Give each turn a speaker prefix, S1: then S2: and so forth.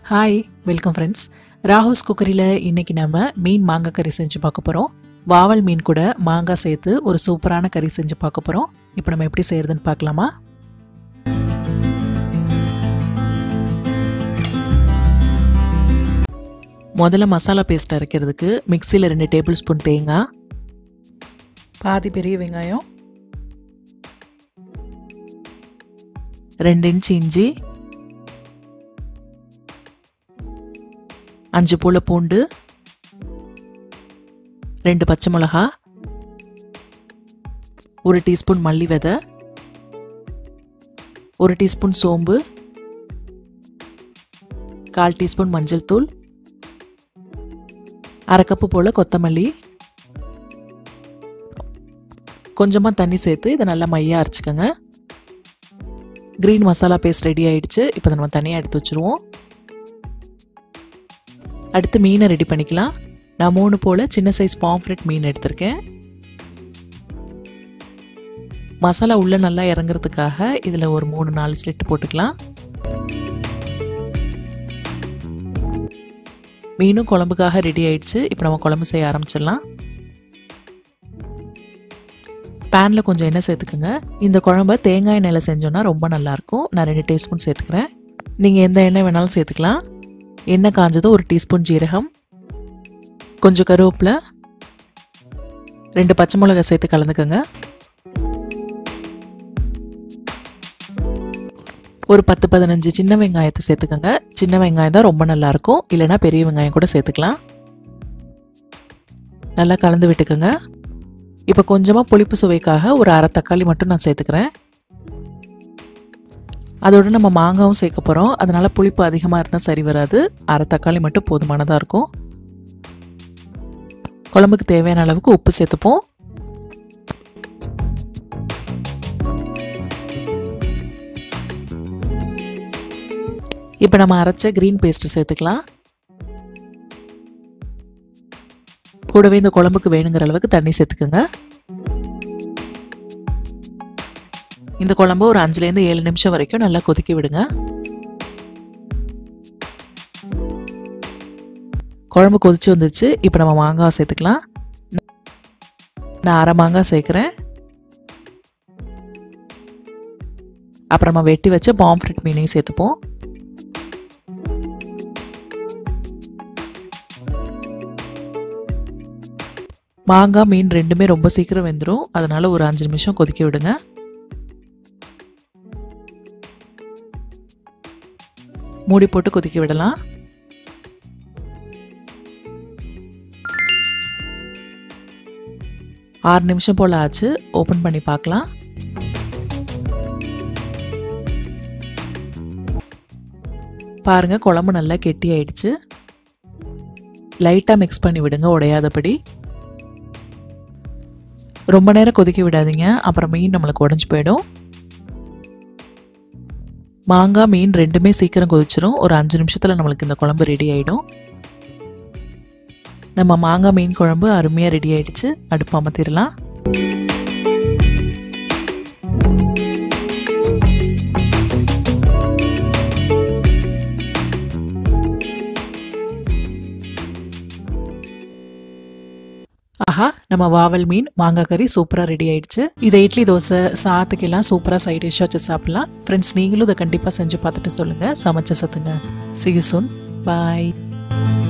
S1: hi welcome friends ராஹூஸ் குக்கரியில் இன்னைக்கு நம்ம மீன் மாங்காய் கறி செஞ்சு பார்க்க போகிறோம் வாவல் மீன் கூட மாங்காய் சேர்த்து ஒரு சூப்பரான கறி செஞ்சு பார்க்க போகிறோம் இப்போ நம்ம எப்படி செய்யறதுன்னு பார்க்கலாமா முதல்ல மசாலா பேஸ்ட் அரைக்கிறதுக்கு மிக்சியில் ரெண்டு டேபிள் ஸ்பூன் தேங்காய் பாதி பெரிய வெங்காயம் ரெண்டு இன்ச் இஞ்சி அஞ்சு பூளை பூண்டு ரெண்டு பச்சை மிளகா ஒரு டீஸ்பூன் மல்லி விதை ஒரு டீஸ்பூன் சோம்பு கால் டீஸ்பூன் மஞ்சள் தூள் அரை கப்பு போல் கொத்தமல்லி கொஞ்சமாக தண்ணி சேர்த்து இதை நல்லா மையாக அரைச்சிக்கோங்க க்ரீன் மசாலா பேஸ்ட் ரெடி ஆயிடுச்சு இப்போ நம்ம தனியாக எடுத்து வச்சுருவோம் அடுத்து மீனை ரெடி பண்ணிக்கலாம் நான் மூணு போல் சின்ன சைஸ் பாம்ஃப்ரெட் மீன் எடுத்திருக்கேன் மசாலா உள்ளே நல்லா இறங்குறதுக்காக இதில் ஒரு மூணு நாலு ஸ்லிட் போட்டுக்கலாம் மீனும் குழம்புக்காக ரெடி ஆயிடுச்சு இப்போ நம்ம குழம்பு செய்ய ஆரம்பிச்சிடலாம் பேனில் கொஞ்சம் எண்ணெய் சேர்த்துக்குங்க இந்த குழம்ப தேங்காய் எண்ணெயில் செஞ்சோன்னா ரொம்ப நல்லாயிருக்கும் நான் ரெண்டு டீஸ்பூன் சேர்த்துக்கிறேன் நீங்கள் எந்த எண்ணெய் வேணாலும் சேர்த்துக்கலாம் எண்ணெய் காஞ்சதும் ஒரு டீஸ்பூன் ஜீரகம் கொஞ்சம் கருவேப்பிலை ரெண்டு பச்சை மிளகாய் சேர்த்து கலந்துக்கோங்க ஒரு பத்து பதினஞ்சு சின்ன வெங்காயத்தை சேர்த்துக்கோங்க சின்ன வெங்காயம் தான் ரொம்ப நல்லாயிருக்கும் இல்லைனா பெரிய வெங்காயம் கூட சேர்த்துக்கலாம் நல்லா கலந்து விட்டுக்கோங்க இப்போ கொஞ்சமாக புளிப்பு சுவைக்காக ஒரு அரை தக்காளி மட்டும் நான் சேர்த்துக்கிறேன் அதோட நம்ம மாங்காவும் சேர்க்க போகிறோம் அதனால் புளிப்பு அதிகமாக இருந்தால் சரி வராது அரை தக்காளி மட்டும் போதுமானதாக இருக்கும் குழம்புக்கு தேவையான அளவுக்கு உப்பு சேர்த்துப்போம் இப்போ நம்ம அரைச்ச க்ரீன் பேஸ்ட் சேர்த்துக்கலாம் கூடவே இந்த குழம்புக்கு வேணுங்கிற அளவுக்கு தண்ணி சேர்த்துக்கோங்க இந்த குழம்பு ஒரு அஞ்சுலேருந்து ஏழு நிமிஷம் வரைக்கும் நல்லா கொதிக்க விடுங்க குழம்பு கொதிச்சு வந்துருச்சு இப்போ நம்ம மாங்காய் சேர்த்துக்கலாம் நான் அரை மாங்காய் சேர்க்குறேன் அப்புறமா வெட்டி வச்ச பாம்ஃப்ரெட் மீனையும் சேர்த்துப்போம் மாங்காய் மீன் ரெண்டுமே ரொம்ப சீக்கிரம் வெந்துடும் அதனால ஒரு அஞ்சு நிமிஷம் கொதிக்க விடுங்க மூடி போட்டு கொதிக்க விடலாம் ஆறு நிமிஷம் போல் ஆச்சு ஓப்பன் பண்ணி பார்க்கலாம் பாருங்க குழம்பு நல்லா கெட்டி ஆயிடுச்சு லைட்டாக மிக்ஸ் பண்ணி விடுங்க உடையாதபடி ரொம்ப நேரம் கொதிக்க விடாதீங்க அப்புறம் மீன் நம்மளுக்கு உடஞ்சி போயிடும் மாங்காய் மீன் ரெண்டுமே சீக்கிரம் கொதிச்சிரும் ஒரு அஞ்சு நிமிஷத்தில் நம்மளுக்கு இந்த குழம்பு ரெடி ஆகிடும் நம்ம மாங்காய் மீன் குழம்பு அருமையாக ரெடி ஆயிடுச்சு அடுப்பு அமர்த்திடலாம் ஆஹா நம்ம வாவல் மீன் மாங்காய் கறி சூப்பராக ரெடி ஆயிடுச்சு இதை இட்லி தோசை சாத்துக்கெல்லாம் சூப்பராக சைட் டிஷ்ஷாக வச்சு சாப்பிடலாம் ஃப்ரெண்ட்ஸ் நீங்களும் இதை கண்டிப்பாக செஞ்சு பார்த்துட்டு சொல்லுங்கள் சமைச்ச சத்துங்க சி யூ சூன் பாய்